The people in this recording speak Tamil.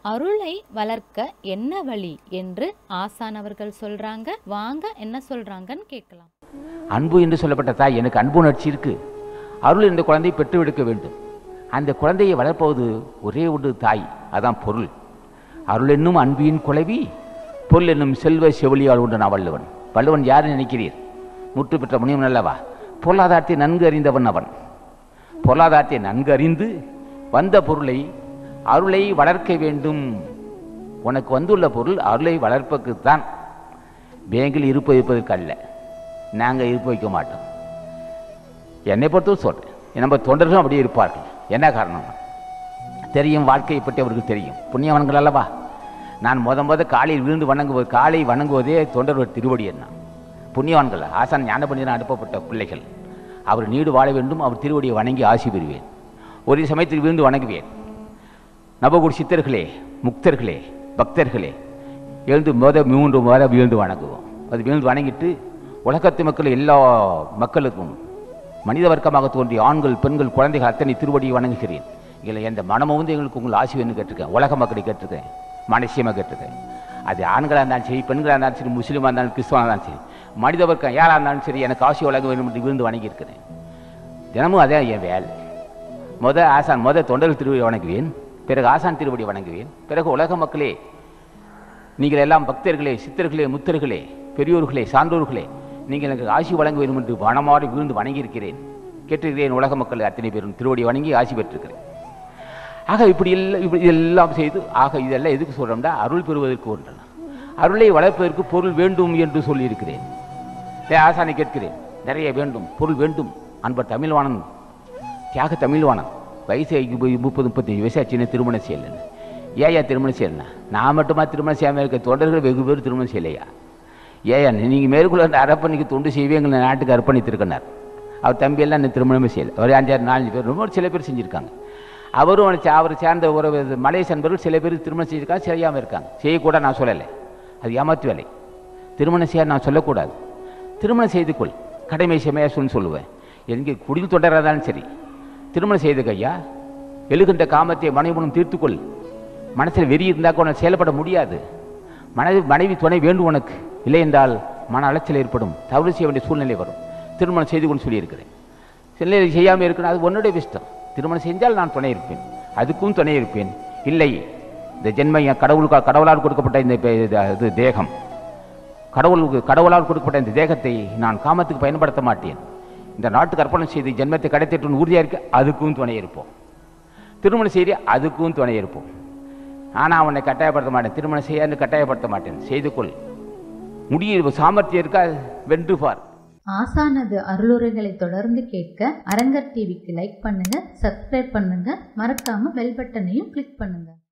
அருளை வளர்க்க என்ன வழி என்று ஆசான் அவர்கள் சொல்றாங்க வாங்க என்ன சொல்றாங்கன்னு கேட்கலாம் அன்பு என்று சொல்லப்பட்ட தாய் எனக்கு அன்பு உணர்ச்சி இருக்கு அருள் என்ற குழந்தையை பெற்றுவிடுக்க வேண்டும் அந்த குழந்தையை வளர்ப்பது ஒரே ஒன்று தாய் அதான் பொருள் அருள் என்னும் அன்பின் குழவி பொருள் என்னும் செல்வ செவிலியால் உண்டு நான் வள்ளுவன் வள்ளுவன் யார் நினைக்கிறீர் முற்று பெற்ற முனிவன் அல்லவா பொருளாதாரத்தை நன்கு அறிந்தவன் அவன் பொருளாதாரத்தை நன்கு அறிந்து வந்த பொருளை அருளை வளர்க்க வேண்டும் உனக்கு வந்துள்ள பொருள் அருளை வளர்ப்பதற்குத்தான் பேங்கில் இருப்பு வைப்பதற்கு அல்ல நாங்கள் இருப்பு வைக்க மாட்டோம் என்னை பொறுத்தவரை சொல்கிறேன் நம்ம தொண்டர்களும் அப்படியே இருப்பார்கள் என்ன காரணம் தெரியும் வாழ்க்கையை பற்றி அவருக்கு தெரியும் புண்ணியவன்கள் அல்லவா நான் முத முத காலையில் விழுந்து வணங்குவது காலை வணங்குவதே தொண்டர் திருவடி என்ன புண்ணியவான்கள் ஆசான் ஞானபண்டிதன் அனுப்பப்பட்ட பிள்ளைகள் அவர் நீடு வாழ வேண்டும் அவர் திருவடியை வணங்கி ஆசி பெறுவேன் ஒரு சமயத்தில் விழுந்து வணங்குவேன் நவகுடி சித்தர்களே முக்தர்களே பக்தர்களே எழுந்து முத மூன்று முறை வீழ்ந்து வணங்குவோம் அது வீழ்ந்து வணங்கிட்டு உலகத்து மக்கள் எல்லா மக்களுக்கும் மனித வர்க்கமாக தோன்றிய ஆண்கள் பெண்கள் குழந்தைகள் அத்தனை திருவடியை வணங்குகிறேன் இதில் எந்த மனமும் வந்து எங்களுக்கு உங்கள் ஆசி வேணும்னு கேட்டிருக்கேன் உலக மக்களை கேட்டிருக்கேன் மனுஷியமாக கேட்டிருக்கேன் அது ஆண்களாக இருந்தாலும் சரி பெண்களாக இருந்தாலும் சரி முஸ்லீமாக இருந்தாலும் கிறிஸ்தவனாக இருந்தாலும் சரி மனித வர்க்கம் யாராக இருந்தாலும் சரி எனக்கு ஆசி வழங்க வேண்டும் என்று விழுந்து வணங்கியிருக்கிறேன் தினமும் அதே என் வேலை முத ஆசான் முத தொண்டர்கள் திருவடி வணங்குவேன் பிறகு ஆசான் திருவடி வணங்குவேன் பிறகு உலக மக்களே நீங்கள் எல்லாம் பக்தர்களே சித்தர்களே முத்தர்களே பெரியோர்களே சான்றோர்களே நீங்கள் எனக்கு ஆசி வழங்க வேண்டும் என்று வனமாறி விழுந்து வணங்கியிருக்கிறேன் கேட்டிருக்கிறேன் உலக மக்கள் அத்தனை பேரும் திருவடி வணங்கி ஆசி பெற்றிருக்கிறேன் ஆக இப்படி எல்லாம் இப்படி எல்லாம் செய்து ஆக இதெல்லாம் எதுக்கு சொல்கிறோம்னா அருள் பெறுவதற்கு ஒன்று அருளை வளர்ப்பதற்கு பொருள் வேண்டும் என்று சொல்லியிருக்கிறேன் ஏ ஆசானை கேட்கிறேன் நிறைய வேண்டும் பொருள் வேண்டும் அன்பர் தமிழ்வாணன் தியாக தமிழ்வாணன் வயசு ஐ- முப்பது முப்பத்தஞ்சு வயசு ஆச்சுன்னு திருமணம் செய்யலைன்னு ஏயா திருமணம் செய்யலண்ணா நான் மட்டுமா திருமணம் செய்யாமல் இருக்க தொண்டர்கள் வெகு பேர் திருமணம் செய்யலையா ஏயா நீங்கள் மேற்கொள்ள அந்த அரப்பணிக்கு தொண்டு செய்வே எங்களை நாட்டுக்கு அர்ப்பணித்திருக்கிறார் அவர் தம்பியெல்லாம் இன்னும் திருமணமே செய்யலை அவர் அஞ்சாறு நாலஞ்சு பேர் ரொம்ப சில பேர் செஞ்சுருக்காங்க அவரும் அவனை சா- அவர் சேர்ந்த ஒரு மலேசிய நண்பர்கள் சில பேர் திருமணம் செஞ்சிருக்காங்க செய்யாமல் இருக்காங்க செய்யக்கூட நான் சொல்லலை அது ஏமாற்று வேலை திருமணம் செய்ய நான் சொல்லக்கூடாது திருமணம் செய்து கொள் கடமை செமையா சொல்லு சொல்லுவேன் எங்கே குடில் தொடராக இருந்தாலும் சரி திருமணம் செய்து ஐயா எழுகின்ற காமத்தை மனைவனும் தீர்த்துக்கொள் மனசில் வெறி இருந்தாக்க உனக்கு செயல்பட முடியாது மனைவி மனைவி துணை வேண்டும் உனக்கு இல்லை என்றால் மன அலைச்சல் ஏற்படும் தவறு செய்ய வேண்டிய சூழ்நிலை வரும் திருமணம் செய்து கொண்டு சொல்லியிருக்கிறேன் சில செய்யாமல் இருக்கணும் அது உன்னுடைய இஷ்டம் திருமணம் செஞ்சால் நான் துணை இருப்பேன் அதுக்கும் துணை இருப்பேன் இல்லை இந்த ஜென்மை என் கடவுளுக்கா கடவுளால் கொடுக்கப்பட்ட இந்த பே- இது இது தேகம் கடவுளுக்கு கடவுளால் கொடுக்கப்பட்ட இந்த தேகத்தை நான் காமத்துக்கு பயன்படுத்த மாட்டேன் இந்த நாட்டுக்கு அர்ப்பணம் செய்து ஜென்மத்தை கிடைத்திட்டு உறுதியாக இருக்க அதுக்கும் துணை இருப்போம் திருமணம் செய்து அதுக்கும் துணை இருப்போம் ஆனால் அவனை கட்டாயப்படுத்த மாட்டேன் திருமணம் செய்யாது கட்டாயப்படுத்த மாட்டேன் செய்து கொள் முடிய சாமர்த்தியம் இருக்கா வென்று பார் ஆசானது அருளுரைகளை தொடர்ந்து கேட்க அரங்கர் டிவிக்கு லைக் பண்ணுங்க சப்ஸ்கிரைப் பண்ணுங்க மறக்காம பெல் பட்டனையும் கிளிக் பண்ணுங்க